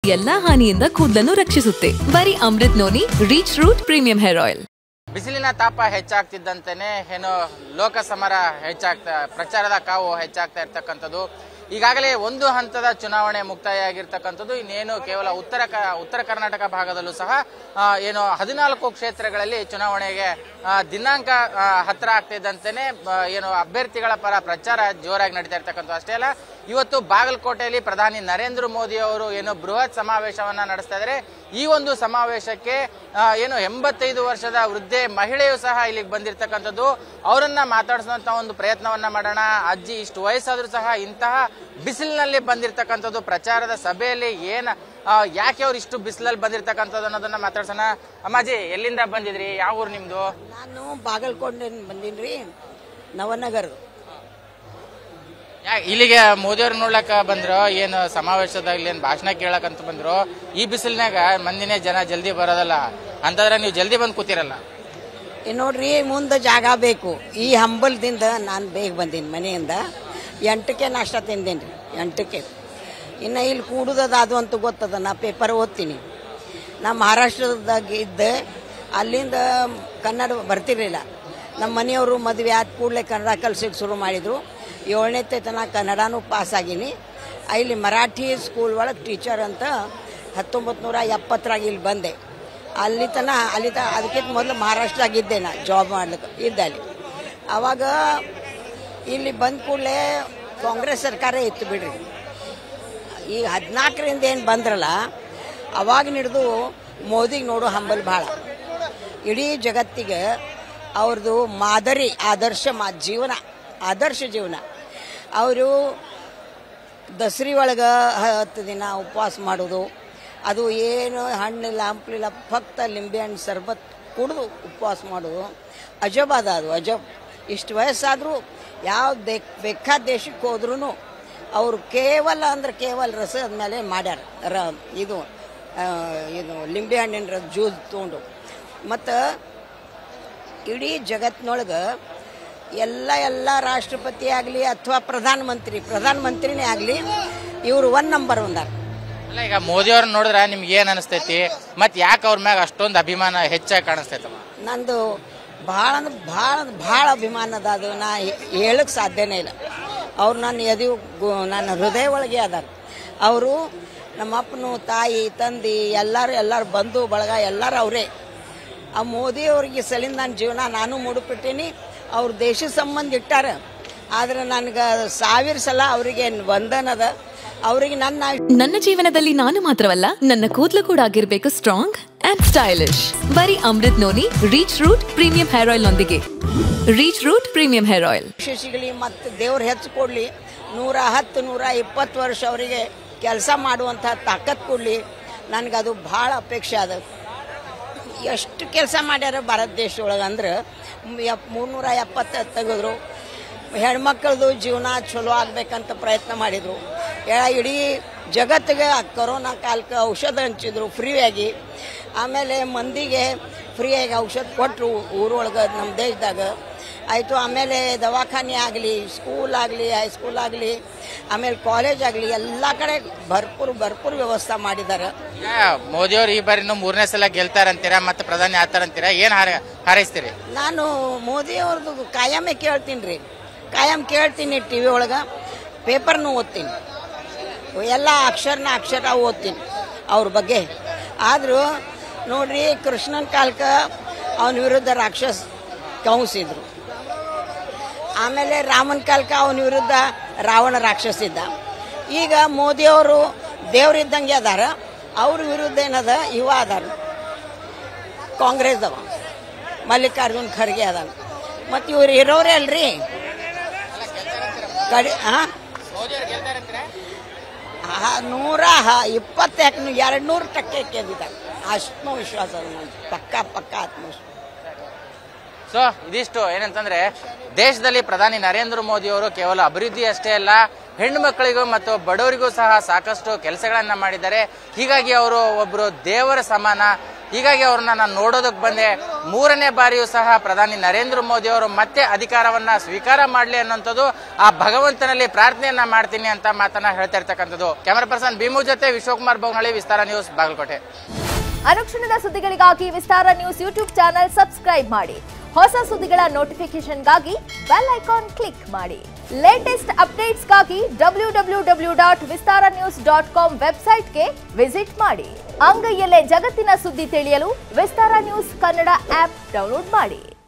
ಎಲ್ಲಾ ಹಾನಿಯಿಂದ ಕೂದಲನ್ನು ರಕ್ಷಿಸುತ್ತೆ ಬರೀ Amrut noni reach root premium hair oil ಬಿಸಿಲಿನ ತಾಪ ಹೆಚ್ಚಾಗ್ತಿದ್ದಂತೆಯೇ ಏನೋ ಲೋಕ ಸಮರ ಹೆಚ್ಚಾಗ್ತಾ ಪ್ರಚಾರದ ಕಾವು ಹೆಚ್ಚಾಗ್ತಾ ಇರ್ತಕ್ಕಂಥದ್ದು ಈಗಾಗಲೇ ಒಂದು ಹಂತದ ಚುನಾವಣೆ ಮುಕ್ತಾಯ ಆಗಿರ್ತಕ್ಕಂಥದ್ದು ಇನ್ನೇನು ಕೇವಲ ಉತ್ತರ ಕ ಉತ್ತರ ಕರ್ನಾಟಕ ಭಾಗದಲ್ಲೂ ಸಹ ಆ, ಏನು ಹದಿನಾಲ್ಕು ಕ್ಷೇತ್ರಗಳಲ್ಲಿ ಚುನಾವಣೆಗೆ ಆ, ದಿನಾಂಕ ಆ, ಹತ್ರ ಆಗ್ತಿದ್ದಂತೆಯೇ ಆ, ಏನು ಅಭ್ಯರ್ಥಿಗಳ ಪರ ಪ್ರಚಾರ ಜೋರಾಗಿ ನಡೀತಾ ಇರ್ತಕ್ಕಂಥದ್ದು ಅಷ್ಟೇ ಅಲ್ಲ ಇವತ್ತು ಬಾಗಲಕೋಟೆಯಲ್ಲಿ ಪ್ರಧಾನಿ ನರೇಂದ್ರ ಮೋದಿ ಅವರು ಏನು ಬೃಹತ್ ಸಮಾವೇಶವನ್ನ ನಡೆಸ್ತಾ ಇದ್ದಾರೆ ಈ ಒಂದು ಸಮಾವೇಶಕ್ಕೆ ಆ, ಏನು ಎಂಬತ್ತೈದು ವರ್ಷದ ವೃದ್ಧೆ ಮಹಿಳೆಯು ಸಹ ಇಲ್ಲಿಗೆ ಬಂದಿರತಕ್ಕಂಥದ್ದು ಅವರನ್ನ ಮಾತಾಡಿಸುವಂತ ಒಂದು ಪ್ರಯತ್ನವನ್ನ ಮಾಡೋಣ ಅಜ್ಜಿ ಇಷ್ಟು ವಯಸ್ಸಾದ್ರೂ ಸಹ ಇಂತಹ ಬಿಸಿಲಿನಲ್ಲಿ ಬಂದಿರತಕ್ಕಂಥದ್ದು ಪ್ರಚಾರದ ಸಭೆಯಲ್ಲಿ ಏನ ಆ, ಯಾಕೆ ಅವ್ರು ಇಷ್ಟು ಬಿಸಿಲಲ್ಲಿ ಬಂದಿರತಕ್ಕಂಥದ್ದು ಅನ್ನೋದನ್ನ ಮಾತಾಡ್ಸೋಣ ಅಮ್ಮಾಜಿ ಎಲ್ಲಿಂದ ಬಂದಿದ್ರಿ ಯಾವ ಊರು ನಿಮ್ದು ನಾನು ಬಾಗಲಕೋಟೆ ಬಂದೀನಿ ನವನಗರ ಯಾ ಇಲ್ಲಿಗೆ ಮೋದಿಯವ್ರ ನೋಡ್ಲಕ್ಕ ಬಂದ್ರು ಏನು ಸಮಾವೇಶದಾಗ ಏನ್ ಭಾಷಣ ಕೇಳಕ್ ಅಂತ ಬಂದ್ರು ಈ ಬಿಸಿಲಿನಾಗ ಮಂದಿನೇ ಜನ ಜಲ್ದಿ ಬರೋದಲ್ಲ ಅಂತಂದ್ರೆ ನೀವು ಜಲ್ದಿ ಬಂದ್ ಕೂತಿರಲ್ಲ ಈ ನೋಡ್ರಿ ಮುಂದೆ ಜಾಗ ಬೇಕು ಈ ಹಂಬಲದಿಂದ ನಾನು ಬೇಗ ಬಂದೀನಿ ಮನೆಯಿಂದ ಎಂಟಕ್ಕೆ ನಾಷ್ಟ ತಿಂದೇನಿ ರೀ ಎಂಟಕ್ಕೆ ಇನ್ನು ಇಲ್ಲಿ ಕೂಡುದದ ಅದು ಅಂತ ಗೊತ್ತದ ನಾ ಪೇಪರ್ ಓದ್ತೀನಿ ನಾ ಮಹಾರಾಷ್ಟ್ರದಾಗ ಇದ್ದೆ ಅಲ್ಲಿಂದ ಕನ್ನಡ ಬರ್ತಿರ್ಲಿಲ್ಲ ನಮ್ಮ ಮನೆಯವರು ಮದುವೆ ಆದ ಕೂಡಲೇ ಕನ್ನಡ ಕಲ್ಸಕ್ಕೆ ಶುರು ಮಾಡಿದರು ಏಳನೇ ತನಕ ಕನ್ನಡನೂ ಪಾಸ್ ಆಗೀನಿ ಇಲ್ಲಿ ಮರಾಠಿ ಸ್ಕೂಲ್ ಒಳಗೆ ಟೀಚರ್ ಅಂತ ಹತ್ತೊಂಬತ್ತು ನೂರ ಎಪ್ಪತ್ತರಾಗ ಇಲ್ಲಿ ಬಂದೆ ಅಲ್ಲಿ ತನ ಅಲ್ಲಿ ತ ಅದಕ್ಕಿಂತ ಮೊದಲು ಮಹಾರಾಷ್ಟ್ರದಾಗ ಇದ್ದೆ ನಾ ಜಾಬ್ ಮಾಡ್ಲಿಕ್ಕೆ ಇದ್ದೆ ಅಲ್ಲಿ ಅವಾಗ ಇಲ್ಲಿ ಬಂದ ಕೂಡಲೇ ಕಾಂಗ್ರೆಸ್ ಸರ್ಕಾರ ಇತ್ತು ಬಿಡ್ರಿ ಈ ಹದಿನಾಲ್ಕರಿಂದ ಏನು ಬಂದ್ರಲ್ಲ ಅವಾಗ ಹಿಡಿದು ಮೋದಿಗೆ ನೋಡೋ ಹಂಬಲ್ ಭಾಳ ಇಡೀ ಜಗತ್ತಿಗೆ ಅವ್ರದ್ದು ಮಾದರಿ ಆದರ್ಶ ಮಾ ಜೀವನ ಆದರ್ಶ ಜೀವನ ಅವರು ದಸರಿ ಒಳಗೆ ಹತ್ತು ದಿನ ಉಪವಾಸ ಮಾಡೋದು ಅದು ಏನು ಹಣ್ಣಿಲ್ಲ ಹಂಪಲಿಲ್ಲ ಫಕ್ತ ಲಿಂಬೆ ಹಣ್ಣು ಸರ್ಬತ್ ಕುಡಿದು ಉಪವಾಸ ಮಾಡೋದು ಅಜಬ್ ಅದ ಅದು ಅಜಬ್ ಇಷ್ಟು ವಯಸ್ಸಾದರೂ ಯಾವ ದೇ ಬೇಕಾದ ದೇಶಕ್ಕೆ ಹೋದ್ರೂ ಅವರು ಕೇವಲ ಅಂದ್ರೆ ಕೇವಲ ರಸದ ಮೇಲೆ ಮಾಡ್ಯಾರ ರ ಇದು ಆ, ಇದು ಲಿಂಬೆ ಹಣ್ಣಿನ ರ ಜ್ಯೂಸ್ ತೊಗೊಂಡು ಮತ್ತು ಇಡೀ ಜಗತ್ತಿನೊಳಗೆ ಎಲ್ಲ ಎಲ್ಲ ರಾಷ್ಟ್ರಪತಿ ಆಗಲಿ ಅಥವಾ ಪ್ರಧಾನಮಂತ್ರಿ ಪ್ರಧಾನಮಂತ್ರಿನೇ ಆಗಲಿ ಇವರು ಒನ್ ನಂಬರ್ ಒಂದಾರ ಅಲ್ಲ ಈಗ ಮೋದಿಯವ್ರ ನೋಡಿದ್ರ ನಿಮ್ಗೆ ಏನ್ ಅನಿಸ್ತೈತಿ ಮತ್ ಯಾಕೆ ಅವ್ರ ಮ್ಯಾಗ ಅಷ್ಟೊಂದು ಅಭಿಮಾನ ಹೆಚ್ಚಾಗಿ ಕಾಣಿಸ್ತೈತಮ್ಮ ನಂದು ಭಾಳ ಅಂದ್ರೆ ಭಾಳ ಭಾಳ ಅಭಿಮಾನ ಅದ ಅದು ನಾ ಹೇಳಕ್ಕೆ ಸಾಧ್ಯನೇ ಇಲ್ಲ ಅವ್ರು ನನ್ನ ಎದೆ ಗು- ನನ್ನ ಹೃದಯ ಒಳಗೆ ಅದಾರ ಅವರು ನಮ್ಮಪ್ಪನು ತಾಯಿ ತಂದೆ ಎಲ್ಲರೂ ಎಲ್ಲರೂ ಬಂಧು ಬಳಗ ಎಲ್ಲರೂ ಅವರೇ ಆ ಮೋದಿ ಅವ್ರಿಗೆ ಸಲಿಂದ ನನ್ನ ಜೀವನ ನಾನು ಮುಡುಪಿಟ್ಟೀನಿ ಅವ್ರ ದೇಶದ ಸಂಬಂಧ ಇಟ್ಟಾರ ಆದ್ರೆ ನನಗೆ ಸಾವಿರ ಸಲ ಅವರಿಗೆ ವಂದನದ ಅವ್ರಿಗೆ ನನ್ನ ನನ್ನ ಜೀವನದಲ್ಲಿ ನಾನು ಮಾತ್ರವಲ್ಲ ನನ್ನ ಕೂದಲು ಕೂಡ ಆಗಿರ್ಬೇಕು ಸ್ಟ್ರಾಂಗ್ ಅಂಡ್ ಸ್ಟೈಲಿಶ್ ಬರೀ Amrut noni reach root premium hair oil ನೊಂದಿಗೆ reach root premium hair oil ಆಯುಷ್ಯ ಸಿಗಲಿ ಮತ್ತು ದೇವ್ರು ಹೆಚ್ಚು ಕೊಡಲಿ ನೂರ ಹತ್ತು ನೂರ ಇಪ್ಪತ್ತು ವರ್ಷ ಅವರಿಗೆ ಕೆಲಸ ಮಾಡುವಂಥ ತಾಕತ್ ಕೊಡಲಿ ನನಗದು ಭಾಳ ಅಪೇಕ್ಷೆ ಅದ ಎಷ್ಟು ಕೆಲಸ ಮಾಡ್ಯಾರ ಭಾರತ ದೇಶದೊಳಗೆ ಅಂದ್ರೆ ಎಪ್ ಮೂರ್ನೂರ ಎಪ್ಪತ್ತು ತೆಗೆದ್ರು ಹೆಣ್ಮಕ್ಳದು ಜೀವನ ಚಲೋ ಆಗ್ಬೇಕಂತ ಪ್ರಯತ್ನ ಮಾಡಿದರು ಇಡೀ ಜಗತ್ತಿಗೆ ಆ ಕೊರೋನಾ ಕಾಲಕ್ಕೆ ಔಷಧ ಹಂಚಿದ್ರು ಫ್ರೀಯಾಗಿ ಆಮೇಲೆ ಮಂದಿಗೆ ಫ್ರೀಯಾಗಿ ಔಷಧ ಕೊಟ್ಟರು ಊರೊಳಗೆ ನಮ್ಮ ದೇಶದಾಗ ಆಯಿತು ಆಮೇಲೆ ದವಾಖಾನೆ ಆಗಲಿ ಸ್ಕೂಲ್ ಆಗಲಿ ಹೈಸ್ಕೂಲ್ ಆಗಲಿ ಆಮೇಲೆ ಕಾಲೇಜ್ ಆಗಲಿ ಎಲ್ಲ ಕಡೆ ಭರ್ಪೂರ್ ಭರ್ಪೂರ್ ವ್ಯವಸ್ಥೆ ಮಾಡಿದ್ದಾರೆ ಈಗ ಮೋದಿಯವ್ರು ಈ ಬಾರಿನೂ ಮೂರನೇ ಸಲ ಗೆಲ್ತಾರಂತೀರಾ ಮತ್ತೆ ಪ್ರಧಾನಿ ಆತಾರಂತೀರಾ ಏನ್ ಹಾರ ಹಾರೈಸ್ತೀರಿ ನಾನು ಮೋದಿ ಅವ್ರದ್ದು ಕಾಯಮೇ ಕೇಳ್ತೀನಿ ರೀ ಕಾಯಂ ಕೇಳ್ತೀನಿ ಟಿ ವಿ ಒಳಗೆ ಪೇಪರ್ನು ಓದ್ತೀನಿ ಎಲ್ಲ ಅಕ್ಷರನ ಅಕ್ಷರ ಓದ್ತೀನಿ ಅವ್ರ ಬಗ್ಗೆ ಆದರೂ ನೋಡ್ರಿ ಕೃಷ್ಣನ ಕಾಲಕ್ಕೆ ಅವನ ವಿರುದ್ಧ ರಾಕ್ಷಸ್ ಕಂಸಿದ್ರು ಆಮೇಲೆ ರಾಮನ ಕಾಲಕ್ಕೆ ಅವನ ವಿರುದ್ಧ ರಾವಣ ರಾಕ್ಷಸ ಇದ್ದ ಈಗ ಮೋದಿಯವರು ದೇವ್ರಿದ್ದಂಗೆ ಅದಾರ ಅವ್ರ ವಿರುದ್ಧ ಏನದ ಇವ ಅದಾರ ಕಾಂಗ್ರೆಸ್ದವ ಮಲ್ಲಿಕಾರ್ಜುನ್ ಖರ್ಗೆ ಅದಾನ ಮತ್ತು ಇವ್ರು ಇರೋರೇ ಅಲ್ರಿ ಕಡಿ ಹಾಂ ನೂರ ಇಪ್ಪತ್ತು ಎರಡು ನೂರು ಟಕ್ಕೆ ಗೆದ್ದಿದ್ದಾರೆ ಆತ್ಮವಿಶ್ವಾಸ ಅದ ನಂದು ಪಕ್ಕ ಪಕ್ಕ ಆತ್ಮವಿಶ್ವಾಸ ಸೊ ಇದಿಷ್ಟು ಏನಂತಂದ್ರೆ ದೇಶದಲ್ಲಿ ಪ್ರಧಾನಿ ನರೇಂದ್ರ ಮೋದಿ ಅವರು ಕೇವಲ ಅಭಿವೃದ್ಧಿ ಅಷ್ಟೇ ಅಲ್ಲ ಹೆಣ್ಣು ಮಕ್ಕಳಿಗೂ ಮತ್ತು ಬಡವರಿಗೂ ಸಹ ಸಾಕಷ್ಟು ಕೆಲಸಗಳನ್ನ ಮಾಡಿದ್ದಾರೆ ಹೀಗಾಗಿ ಅವರು ಒಬ್ರು ದೇವರ ಸಮಾನ ಹೀಗಾಗಿ ಅವ್ರನ್ನ ನಾನು ನೋಡೋದಕ್ಕೆ ಬಂದೆ ಮೂರನೇ ಬಾರಿಯೂ ಸಹ ಪ್ರಧಾನಿ ನರೇಂದ್ರ ಮೋದಿ ಅವರು ಮತ್ತೆ ಅಧಿಕಾರವನ್ನ ಸ್ವೀಕಾರ ಮಾಡಲಿ ಅನ್ನೋಂಥದ್ದು ಆ ಭಗವಂತನಲ್ಲಿ ಪ್ರಾರ್ಥನೆಯನ್ನ ಮಾಡ್ತೀನಿ ಅಂತ ಮಾತನ್ನ ಹೇಳ್ತಾ ಇರ್ತಕ್ಕಂಥದ್ದು ಕ್ಯಾಮರಾ ಪರ್ಸನ್ ಭೀಮು ಜೊತೆ ವಿಶ್ವಕುಮಾರ್ ಬೋಗ್ನಳ್ಳಿ ವಿಸ್ತಾರ ನ್ಯೂಸ್ ಬಾಗಲಕೋಟೆ ಅನುಕ್ಷಣದ ಸುದ್ದಿಗಳಿಗಾಗಿ Vistara news YouTube channel subscribe ಮಾಡಿ ಹೊಸ ಸುದ್ದಿಗಳ ನೋಟಿಫಿಕೇಶನ್ಗಾಗಿ ಬೆಲ್ ಐಕಾನ್ ಕ್ಲಿಕ್ ಮಾಡಿ ಲೇಟೆಸ್ಟ್ ಅಪ್ಡೇಟ್ಸ್ಗಾಗಿ W W W dot Vistara news dot com ವೆಬ್ಸೈಟ್ಗೆ ವಿಸಿಟ್ ಮಾಡಿ ಅಂಗೈಯಲ್ಲೇ ಜಗತ್ತಿನ ಸುದ್ದಿ ತಿಳಿಯಲು Vistara news Kannada app download ಮಾಡಿ